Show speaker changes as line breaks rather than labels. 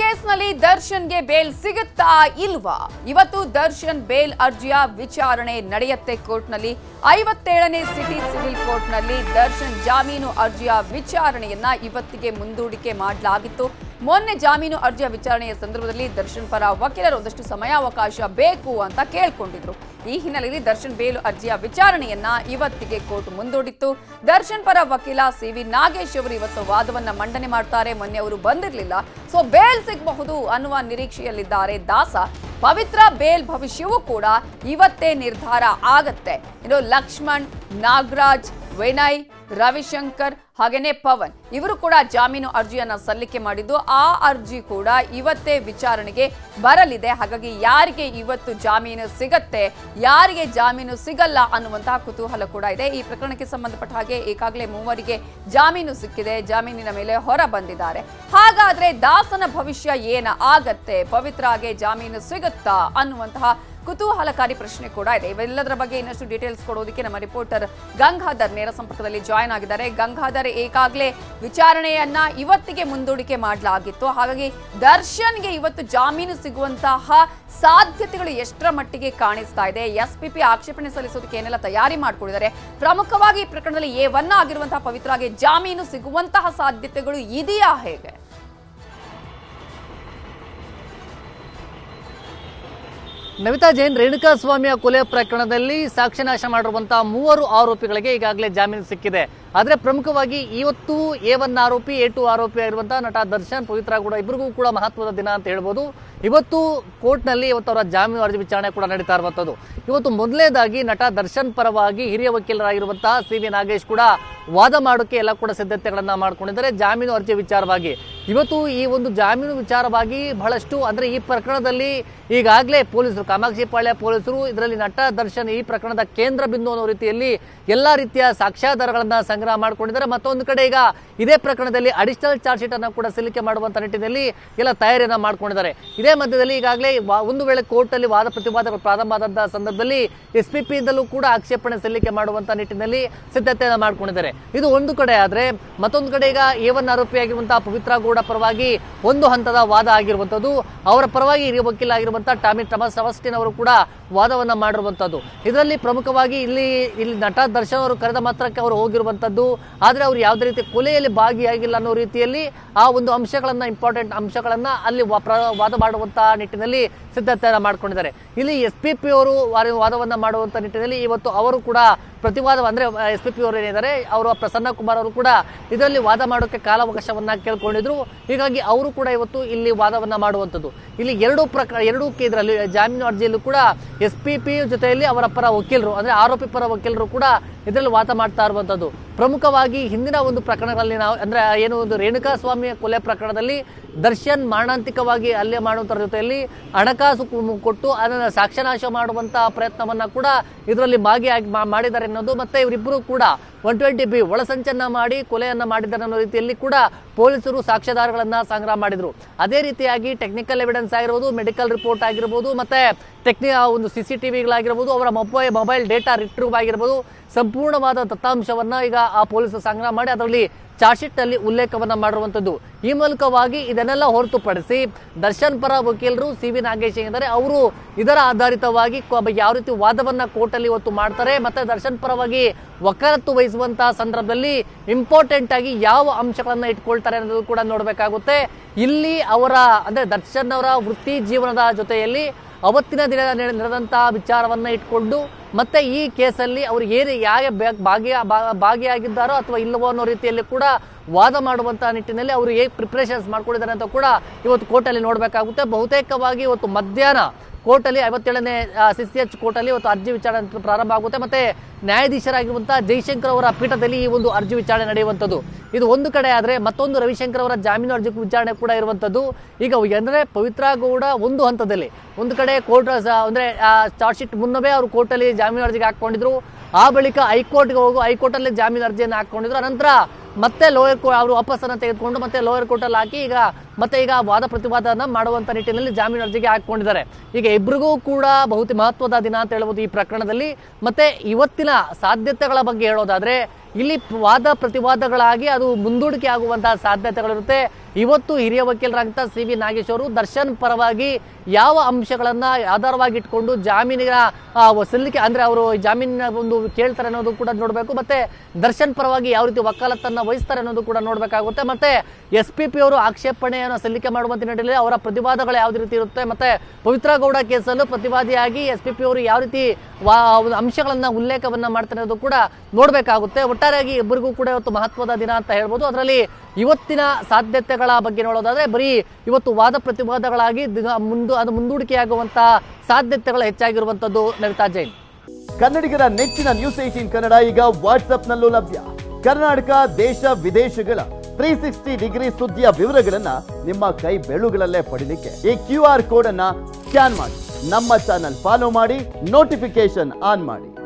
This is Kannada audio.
ಕೇಸ್ನಲ್ಲಿ ದರ್ಶನ್ಗೆ ಬೇಲ್ ಸಿಗುತ್ತಾ ಇಲ್ವಾ ಇವತ್ತು ದರ್ಶನ್ ಬೇಲ್ ಅರ್ಜಿಯ ವಿಚಾರಣೆ ನಡೆಯುತ್ತೆ ಕೋರ್ಟ್ನಲ್ಲಿ ಐವತ್ತೇಳನೇ ಸಿಟಿ ಸಿವಿಲ್ ಕೋರ್ಟ್ನಲ್ಲಿ ದರ್ಶನ್ ಜಾಮೀನು ಅರ್ಜಿಯ ವಿಚಾರಣೆಯನ್ನ ಇವತ್ತಿಗೆ ಮುಂದೂಡಿಕೆ ಮಾಡಲಾಗಿತ್ತು ಮೊನ್ನೆ ಜಾಮೀನು ಅರ್ಜಿಯ ವಿಚಾರಣೆಯ ಸಂದರ್ಭದಲ್ಲಿ ದರ್ಶನ್ ಪರ ವಕೀಲರು ಒಂದಷ್ಟು ಸಮಯಾವಕಾಶ ಬೇಕು ಅಂತ ಕೇಳ್ಕೊಂಡಿದ್ರು ಈ ಹಿನ್ನೆಲೆಯಲ್ಲಿ ದರ್ಶನ್ ಬೇಲು ಅರ್ಜಿಯ ವಿಚಾರಣೆಯನ್ನ ಇವತ್ತಿಗೆ ಕೋರ್ಟ್ ಮುಂದೂಡಿತ್ತು ದರ್ಶನ್ ಪರ ವಕೀಲ ಸಿ ವಿ ನಾಗೇಶ್ ಅವರು ಇವತ್ತು ವಾದವನ್ನ ಮಂಡನೆ ಮಾಡ್ತಾರೆ ಮೊನ್ನೆ ಅವರು ಬಂದಿರಲಿಲ್ಲ ಸೊ ಬೇಲ್ ಸಿಗಬಹುದು ಅನ್ನುವ ನಿರೀಕ್ಷೆಯಲ್ಲಿದ್ದಾರೆ ದಾಸ ಪವಿತ್ರ ಬೇಲ್ ಭವಿಷ್ಯವೂ ಕೂಡ ಇವತ್ತೇ ನಿರ್ಧಾರ ಆಗತ್ತೆ ಇನ್ನು ಲಕ್ಷ್ಮಣ್ ನಾಗರಾಜ್ ವಿನಯ್ ರವಿಶಂಕರ್ ಹಾಗೇನೆ ಪವನ್ ಇವರು ಕೂಡ ಜಾಮೀನು ಅರ್ಜಿಯನ್ನ ಸಲ್ಲಿಕೆ ಮಾಡಿದ್ದು ಆ ಅರ್ಜಿ ಕೂಡ ಇವತ್ತೇ ವಿಚಾರಣೆಗೆ ಬರಲಿದೆ ಹಾಗಾಗಿ ಯಾರಿಗೆ ಇವತ್ತು ಜಾಮೀನು ಸಿಗತ್ತೆ ಯಾರಿಗೆ ಜಾಮೀನು ಸಿಗಲ್ಲ ಅನ್ನುವಂತಹ ಕುತೂಹಲ ಕೂಡ ಇದೆ ಈ ಪ್ರಕರಣಕ್ಕೆ ಸಂಬಂಧಪಟ್ಟ ಹಾಗೆ ಈಗಾಗಲೇ ಮೂವರಿಗೆ ಜಾಮೀನು ಸಿಕ್ಕಿದೆ ಜಾಮೀನಿನ ಮೇಲೆ ಹೊರ ಬಂದಿದ್ದಾರೆ ಹಾಗಾದ್ರೆ ದಾಸನ ಭವಿಷ್ಯ ಏನ ಆಗತ್ತೆ ಪವಿತ್ರಾಗೆ ಜಾಮೀನು ಸಿಗುತ್ತಾ ಅನ್ನುವಂತಹ ಕುತೂಹಲಕಾರಿ ಪ್ರಶ್ನೆ ಕೂಡ ಇದೆ ಇವೆಲ್ಲದರ ಬಗ್ಗೆ ಇನ್ನಷ್ಟು ಡೀಟೇಲ್ಸ್ ಕೊಡೋದಕ್ಕೆ ನಮ್ಮ ರಿಪೋರ್ಟರ್ ಗಂಗಾಧರ್ ನೇರ ಸಂಪರ್ಕದಲ್ಲಿ ಜಾಯ್ನ್ ಆಗಿದ್ದಾರೆ ಗಂಗಾಧರ್ ಈಗಾಗಲೇ ವಿಚಾರಣೆಯನ್ನ ಇವತ್ತಿಗೆ ಮುಂದೂಡಿಕೆ ಮಾಡಲಾಗಿತ್ತು ಹಾಗಾಗಿ ದರ್ಶನ್ಗೆ ಇವತ್ತು ಜಾಮೀನು ಸಿಗುವಂತಹ ಸಾಧ್ಯತೆಗಳು ಎಷ್ಟರ ಮಟ್ಟಿಗೆ ಕಾಣಿಸ್ತಾ ಇದೆ ಎಸ್ ಪಿ ಪಿ ಆಕ್ಷೇಪಣೆ ಸಲ್ಲಿಸೋದಕ್ಕೆ ಏನೆಲ್ಲ ತಯಾರಿ ಮಾಡ್ಕೊಂಡಿದ್ದಾರೆ ಪ್ರಮುಖವಾಗಿ ಈ ಪ್ರಕರಣದಲ್ಲಿ ಎ ಒನ್ ಆಗಿರುವಂತಹ ಪವಿತ್ರಾಗೆ ಜಾಮೀನು ಸಿಗುವಂತಹ ಸಾಧ್ಯತೆಗಳು ಇದೆಯಾ ಹೇಗೆ
ನವಿತಾ ಜೈನ್ ರೇಣುಕಾ ಸ್ವಾಮಿಯ ಕೊಲೆ ಪ್ರಕರಣದಲ್ಲಿ ಸಾಕ್ಷ್ಯನಾಶ ಮಾಡಿರುವಂತಹ ಮೂವರು ಆರೋಪಿಗಳಿಗೆ ಈಗಾಗಲೇ ಜಾಮೀನು ಸಿಕ್ಕಿದೆ ಆದರೆ ಪ್ರಮುಖವಾಗಿ ಇವತ್ತು ಎ ಒನ್ ಆರೋಪಿ ಎ ಟು ಆರೋಪಿ ಆಗಿರುವಂತಹ ನಟ ದರ್ಶನ್ ಪವಿತ್ರ ಕೂಡ ಇಬ್ಬರಿಗೂ ಕೂಡ ಮಹತ್ವದ ದಿನ ಅಂತ ಹೇಳ್ಬೋದು ಇವತ್ತು ಕೋರ್ಟ್ನಲ್ಲಿ ಇವತ್ತು ಅವರ ಜಾಮೀನು ಅರ್ಜಿ ವಿಚಾರಣೆ ಕೂಡ ನಡೀತಾ ಇರುವಂಥದ್ದು ಇವತ್ತು ಮೊದಲನೇದಾಗಿ ನಟ ದರ್ಶನ್ ಪರವಾಗಿ ಹಿರಿಯ ವಕೀಲರಾಗಿರುವಂತಹ ಸಿ ವಿ ನಾಗೇಶ್ ಕೂಡ ವಾದ ಮಾಡೋಕೆ ಎಲ್ಲ ಕೂಡ ಸಿದ್ಧತೆಗಳನ್ನ ಮಾಡ್ಕೊಂಡಿದ್ದಾರೆ ಜಾಮೀನು ಅರ್ಜಿ ವಿಚಾರವಾಗಿ ಇವತ್ತು ಈ ಒಂದು ಜಾಮೀನು ವಿಚಾರವಾಗಿ ಬಹಳಷ್ಟು ಅಂದ್ರೆ ಈ ಪ್ರಕರಣದಲ್ಲಿ ಈಗಾಗಲೇ ಪೊಲೀಸರು ಕಾಮಾಕ್ಷಿಪಾಳ್ಯ ಪೊಲೀಸರು ಇದರಲ್ಲಿ ನಟ ದರ್ಶನ್ ಈ ಪ್ರಕರಣದ ಕೇಂದ್ರ ಬಿಂದು ಅನ್ನೋ ರೀತಿಯಲ್ಲಿ ಎಲ್ಲಾ ರೀತಿಯ ಸಾಕ್ಷ್ಯಾಧಾರಗಳನ್ನ ಸಂಗ್ರಹ ಮಾಡ್ಕೊಂಡಿದ್ದಾರೆ ಮತ್ತೊಂದು ಕಡೆ ಈಗ ಇದೇ ಪ್ರಕರಣದಲ್ಲಿ ಅಡಿಷನಲ್ ಚಾರ್ಜ್ ಶೀಟ್ ಅನ್ನು ಕೂಡ ಸಲ್ಲಿಕೆ ಮಾಡುವಂತ ನಿಟ್ಟಿನಲ್ಲಿ ಎಲ್ಲ ತಯಾರಿಯನ್ನ ಮಾಡ್ಕೊಂಡಿದ್ದಾರೆ ಇದೇ ಮಧ್ಯದಲ್ಲಿ ಈಗಾಗಲೇ ವಾ- ಒಂದು ವೇಳೆ ಕೋರ್ಟ್ ಅಲ್ಲಿ ವಾದ ಪ್ರತಿವಾದಗಳು ಪ್ರಾರಂಭ ಆದಂತಹ ಸಂದರ್ಭದಲ್ಲಿ ಎಸ್ ಪಿ ಪಿ ಇಂದಲೂ ಕೂಡ ಆಕ್ಷೇಪಣೆ ಸಲ್ಲಿಕೆ ಮಾಡುವಂತ ನಿಟ್ಟಿನಲ್ಲಿ ಸಿದ್ಧತೆಯನ್ನ ಮಾಡ್ಕೊಂಡಿದ್ದಾರೆ ಇದು ಒಂದು ಕಡೆ ಆದ್ರೆ ಮತ್ತೊಂದು ಕಡೆ ಈಗ ಎ ಒನ್ ಆರೋಪಿಯಾಗಿರುವಂತಹ ಪವಿತ್ರ ಗೌಡ ಪರವಾಗಿ ಒಂದು ಹಂತದ ವಾದ ಆಗಿರುವಂತದ್ದು ಅವರ ಪರವಾಗಿ ಹಿರಿಯ ವಕೀಲ ಆಗಿರುವಂತಹ ಟಾಮಿ ಥಮಸ್ ಅವಸ್ಟಿನ್ ಅವರು ಕೂಡ ವಾದವನ್ನ ಮಾಡಿರುವಂತದ್ದು ಇದರಲ್ಲಿ ಪ್ರಮುಖವಾಗಿ ಇಲ್ಲಿ ಇಲ್ಲಿ ನಟ ದರ್ಶನ್ ಅವರು ಕರೆದ ಮಾತ್ರಕ್ಕೆ ಅವರು ಹೋಗಿರುವಂತದ್ದು ಆದ್ರೆ ಅವರು ಯಾವುದೇ ರೀತಿ ಕೊಲೆಯಲ್ಲಿ ಭಾಗಿಯಾಗಿಲ್ಲ ಅನ್ನೋ ರೀತಿಯಲ್ಲಿ ಆ ಒಂದು ಅಂಶಗಳನ್ನ ಇಂಪಾರ್ಟೆಂಟ್ ಅಂಶಗಳನ್ನ ಅಲ್ಲಿ ವಾ- ಪ್ರ- ವಾದ ಮಾಡುವಂತಹ ನಿಟ್ಟಿನಲ್ಲಿ ಸಿದ್ಧತೆಯನ್ನ ಮಾಡ್ಕೊಂಡಿದ್ದಾರೆ ಇಲ್ಲಿ ಎಸ್ ಪಿ ಪಿ ಅವರು ವಾದ- ವಾದವನ್ನ ಮಾಡುವಂತ ನಿಟ್ಟಿನಲ್ಲಿ ಇವತ್ತು ಅವರು ಕೂಡ ಪ್ರತಿವಾದ ಅಂದ್ರೆ ಎಸ್ ಪಿ ಪಿ ಅವರು ಏನಿದ್ದಾರೆ ಅವರು ಪ್ರಸನ್ನ ಕುಮಾರ್ ಅವರು ಕೂಡ ಇದರಲ್ಲಿ ವಾದ ಮಾಡೋಕೆ ಕಾಲಾವಕಾಶವನ್ನ ಕೇಳ್ಕೊಂಡಿದ್ರು ಹೀಗಾಗಿ ಅವರು ಕೂಡ ಇವತ್ತು ಇಲ್ಲಿ ವಾದವನ್ನ ಮಾಡುವಂಥದ್ದು ಇಲ್ಲಿ ಎರಡು ಪ್ರಕರಣ ಎರಡೂ ಇದರಲ್ಲಿ ಜಾಮೀನು ಅರ್ಜಿಯಲ್ಲೂ ಕೂಡ ಎಸ್ ಪಿ ಪಿ ಜೊತೆಯಲ್ಲಿ ಅವರ ಪರ ವಕೀಲರು ಅಂದ್ರೆ ಆರೋಪಿ ಪರ ವಕೀಲರು ಕೂಡ ಇದರಲ್ಲಿ ವಾದ ಮಾಡ್ತಾ ಇರುವಂತದ್ದು ಪ್ರಮುಖವಾಗಿ ಹಿಂದಿನ ಒಂದು ಪ್ರಕರಣಗಳಲ್ಲಿ ನಾವು ಅಂದ್ರೆ ಏನು ಒಂದು ರೇಣುಕಾ ಸ್ವಾಮಿಯ ಕೊಲೆ ಪ್ರಕರಣದಲ್ಲಿ ದರ್ಶನ್ ಮಾರಣಾಂತಿಕವಾಗಿ ಹಲ್ಲೆ ಮಾಡುವಂತರ ಜೊತೆಯಲ್ಲಿ ಹಣಕಾಸು ಕು- ಕೊಟ್ಟು ಅದನ್ನ ಸಾಕ್ಷ್ಯನಾಶ ಮಾಡುವಂತಹ ಪ್ರಯತ್ನವನ್ನ ಕೂಡ ಇದರಲ್ಲಿ ಭಾಗಿಯಾಗಿ ಮಾ- ಮಾಡಿದ್ದಾರೆ ಅನ್ನೋದು ಮತ್ತೆ ಇವರಿಬ್ಬರು ಕೂಡ ಒನ್ ಟ್ವೆಂಟಿ ಬಿ ಒಳಸಂಚನ್ನ ಮಾಡಿ ಕೊಲೆಯನ್ನ ಮಾಡಿದ್ದಾರೆ ಅನ್ನೋ ರೀತಿಯಲ್ಲಿ ಕೂಡ ಪೊಲೀಸರು ಸಾಕ್ಷ್ಯಾಧಾರಗಳನ್ನ ಸಂಗ್ರಹ ಮಾಡಿದ್ರು ಅದೇ ರೀತಿಯಾಗಿ ಟೆಕ್ನಿಕಲ್ ಎವಿಡೆನ್ಸ್ ಆಗಿರ್ಬೋದು ಮೆಡಿಕಲ್ ರಿಪೋರ್ಟ್ ಆಗಿರ್ಬೋದು ಮತ್ತೆ ಟೆಕ್ನಿ ಆ ಒಂದು ಸಿ ಸಿ ಟಿವಿಗಳಾಗಿರ್ಬೋದು ಅವರ ಮೊಬೈಲ್ ಮೊಬೈಲ್ ಡೇಟಾ ರಿಟ್ರೀವ್ ಆಗಿರ್ಬೋದು ಸಂಪೂರ್ಣವಾದ ದತ್ತಾಂಶವನ್ನ ಈಗ ಆ ಪೊಲೀಸರು ಸಂಗ್ರಹ ಮಾಡಿ ಅದರಲ್ಲಿ ಚಾರ್ಜ್ ಶೀಟ್ ನಲ್ಲಿ ಉಲ್ಲೇಖವನ್ನ ಮಾಡಿರುವಂತದ್ದು ಈ ಮೂಲಕವಾಗಿ ಇದನ್ನೆಲ್ಲ ಹೊರತುಪಡಿಸಿ ದರ್ಶನ್ ಪರ ವಕೀಲರು ಸಿ ವಿ ನಾಗೇಶ್ ಏನಿದ್ದಾರೆ ಅವರು ಇದರ ಆಧಾರಿತವಾಗಿ ಕೊ- ಯಾವ ರೀತಿ ವಾದವನ್ನ ಕೋರ್ಟಲ್ಲಿ ಇವತ್ತು ಮಾಡ್ತಾರೆ ಮತ್ತೆ ದರ್ಶನ್ ಪರವಾಗಿ ವಕಾಲತ್ತು ವಹಿಸುವಂತಹ ಸಂದರ್ಭದಲ್ಲಿ ಇಂಪಾರ್ಟೆಂಟ್ ಆಗಿ ಯಾವ ಅಂಶಗಳನ್ನ ಇಟ್ಕೊಳ್ತಾರೆ ಅನ್ನೋದು ಕೂಡ ನೋಡಬೇಕಾಗುತ್ತೆ ಇಲ್ಲಿ ಅವರ ಅಂದ್ರೆ ದರ್ಶನ್ ಅವರ ವೃತ್ತಿ ಜೀವನದ ಜೊತೆಯಲ್ಲಿ ಅವತ್ತಿನ ದಿನ ನಡೆದ- ನಡೆದಂತಹ ವಿಚಾರವನ್ನ ಇಟ್ಕೊಂಡು ಮತ್ತೆ ಈ ಕೇಸಲ್ಲಿ ಅವರು ಏನು ಯಾವ ಭಾಗಿ ಬಾ- ಭಾಗಿಯಾಗಿದ್ದಾರೋ ಅಥವಾ ಇಲ್ಲವೋ ಅನ್ನೋ ರೀತಿಯಲ್ಲಿ ಕೂಡ ವಾದ ಮಾಡುವಂತಹ ನಿಟ್ಟಿನಲ್ಲಿ ಅವರು ಹೇಗೆ ಪ್ರಿಪರೇಷನ್ಸ್ ಮಾಡ್ಕೊಂಡಿದ್ದಾರೆ ಅಂತ ಕೂಡ ಇವತ್ತು ಕೋರ್ಟಲ್ಲಿ ನೋಡಬೇಕಾಗುತ್ತೆ ಬಹುತೇಕವಾಗಿ ಇವತ್ತು ಮಧ್ಯಾಹ್ನ ಕೋರ್ಟಲ್ಲಿ ಐವತ್ತೇಳನೇ ಸಿ ಸಿ ಎಚ್ ಕೋರ್ಟಲ್ಲಿ ಇವತ್ತು ಅರ್ಜಿ ವಿಚಾರಣೆ ಪ್ರಾರಂಭ ಆಗುತ್ತೆ ಮತ್ತೆ ನ್ಯಾಯಾಧೀಶರಾಗಿರುವಂತಹ ಜೈಶಂಕರ್ ಅವರ ಪೀಠದಲ್ಲಿ ಈ ಒಂದು ಅರ್ಜಿ ವಿಚಾರಣೆ ನಡೆಯುವಂಥದ್ದು ಇದು ಒಂದು ಕಡೆ ಆದ್ರೆ ಮತ್ತೊಂದು ರವಿಶಂಕರ್ ಅವರ ಜಾಮೀನು ಅರ್ಜಿ ವಿಚಾರಣೆ ಕೂಡ ಇರುವಂಥದ್ದು ಈಗ ಅಂದ್ರೆ ಪವಿತ್ರ ಗೌಡ ಒಂದು ಹಂತದಲ್ಲಿ ಒಂದು ಕಡೆ ಕೋರ್ಟ್ ಅಂದ್ರೆ ಚಾರ್ಜ್ ಶೀಟ್ ಮುನ್ನವೇ ಅವರು ಕೋರ್ಟಲ್ಲಿ ಜಾಮೀನು ಅರ್ಜಿಗೆ ಹಾಕೊಂಡಿದ್ರು ಆ ಬಳಿಕ ಹೈಕೋರ್ಟ್ಗೆ ಹೋಗು ಹೈಕೋರ್ಟಲ್ಲಿ ಜಾಮೀನು ಅರ್ಜಿಯನ್ನು ಹಾಕೊಂಡಿದ್ರು ಅನಂತರ ಮತ್ತೆ ಲೋಯರ್ ಕೋರ್ಟ್ ಅವರು ವಾಪಸ್ಸನ್ನು ತೆಗೆದುಕೊಂಡು ಮತ್ತೆ ಲೋಯರ್ ಕೋರ್ಟಲ್ಲಿ ಹಾಕಿ ಈಗ ಮತ್ತೆ ಈಗ ವಾದ ಪ್ರತಿವಾದನ ಮಾಡುವಂತ ನಿಟ್ಟಿನಲ್ಲಿ ಜಾಮೀನು ಅರ್ಜಿಗೆ ಹಾಕೊಂಡಿದ್ದಾರೆ ಈಗ ಇಬ್ಬರಿಗೂ ಕೂಡ ಬಹುತಿ ಮಹತ್ವದ ದಿನ ಅಂತ ಹೇಳ್ಬೋದು ಈ ಪ್ರಕರಣದಲ್ಲಿ ಮತ್ತೆ ಇವತ್ತಿನ ಸಾಧ್ಯತೆಗಳ ಬಗ್ಗೆ ಹೇಳೋದಾದ್ರೆ ಇಲ್ಲಿ ವಾದ ಪ್ರತಿವಾದಗಳಾಗಿ ಅದು ಮುಂದೂಡಿಕೆ ಆಗುವಂತಹ ಸಾಧ್ಯತೆಗಳಿರುತ್ತೆ ಇವತ್ತು ಹಿರಿಯ ವಕೀಲರಾದಂಥ ಸಿ ವಿ ನಾಗೇಶ್ ಅವರು ದರ್ಶನ್ ಪರವಾಗಿ ಯಾವ ಅಂಶಗಳನ್ನ ಆಧಾರವಾಗಿ ಇಟ್ಕೊಂಡು ಜಾಮೀನಿನ ಆ, ಸಲ್ಲಿಕೆ ಅಂದ್ರೆ ಅವರು ಜಾಮೀನಿನ ಒಂದು ಕೇಳ್ತಾರೆ ಅನ್ನೋದು ಕೂಡ ನೋಡಬೇಕು ಮತ್ತೆ ದರ್ಶನ್ ಪರವಾಗಿ ಯಾವ ರೀತಿ ವಕಾಲತ್ತನ್ನ ವಹಿಸ್ತಾರೆ ಅನ್ನೋದು ಕೂಡ ನೋಡಬೇಕಾಗುತ್ತೆ ಮತ್ತೆ ಎಸ್ ಪಿ ಪಿ ಅವರು ಆಕ್ಷೇಪಣೆಯನ್ನು ಸಲ್ಲಿಕೆ ಮಾಡುವಂತ ನಿಟ್ಟಿನಲ್ಲಿ ಅವರ ಪ್ರತಿವಾದಗಳು ಯಾವ ರೀತಿ ಇರುತ್ತೆ ಮತ್ತೆ ಪವಿತ್ರ ಗೌಡ ಕೇಸಲ್ಲೂ ಪ್ರತಿವಾದಿಯಾಗಿ ಎಸ್ ಪಿ ಪಿ ಅವರು ಯಾವ ರೀತಿ ವಾ ಒಂದು ಅಂಶಗಳನ್ನ ಉಲ್ಲೇಖವನ್ನ ಮಾಡ್ತಾರೆ ಅನ್ನೋದು ಕೂಡ ನೋಡಬೇಕಾಗುತ್ತೆ ಒಟ್ಟಾರೆಯಾಗಿ ಇಬ್ಬರಿಗೂ ಕೂಡ ಇವತ್ತು ಮಹತ್ವದ ದಿನ ಅಂತ ಹೇಳ್ಬೋದು ಅದರಲ್ಲಿ ಇವತ್ತಿನ ಸಾಧ್ಯತೆಗಳ ಬಗ್ಗೆ ನೋಡೋದಾದ್ರೆ ಬರೀ ಇವತ್ತು ವಾದ ಪ್ರತಿವಾದಗಳಾಗಿ ದಿನ- ಮುಂದು ಅದು ಮುಂದೂಡಿಕೆಯಾಗುವಂತ ಸಾಧ್ಯತೆಗಳು ಹೆಚ್ಚಾಗಿರುವಂತದ್ದು ನವಿತಾ ಜೈನ್
ಕನ್ನಡಿಗರ ನೆಚ್ಚಿನ ನ್ಯೂಸ್ ಏಟೀನ್ ಕನ್ನಡ ಈಗ ವಾಟ್ಸ್ಆಪ್ನಲ್ಲೂ ಲಭ್ಯ ಕರ್ನಾಟಕ ದೇಶ ವಿದೇಶಗಳ ತ್ರೀ ಸಿಕ್ಸ್ಟಿ ಡಿಗ್ರಿ ಸುದ್ದಿಯ ವಿವರಗಳನ್ನ ನಿಮ್ಮ ಕೈ ಬೆಳುಗಳಲ್ಲೇ ಪಡಿಲಿಕ್ಕೆ ಈ ಕ್ಯೂ ಆರ್ ಕೋಡ್ ಅನ್ನ ಸ್ಕ್ಯಾನ್ ಮಾಡಿ ನಮ್ಮ ಚಾನಲ್ ಫಾಲೋ ಮಾಡಿ ನೋಟಿಫಿಕೇಶನ್ ಆನ್ ಮಾಡಿ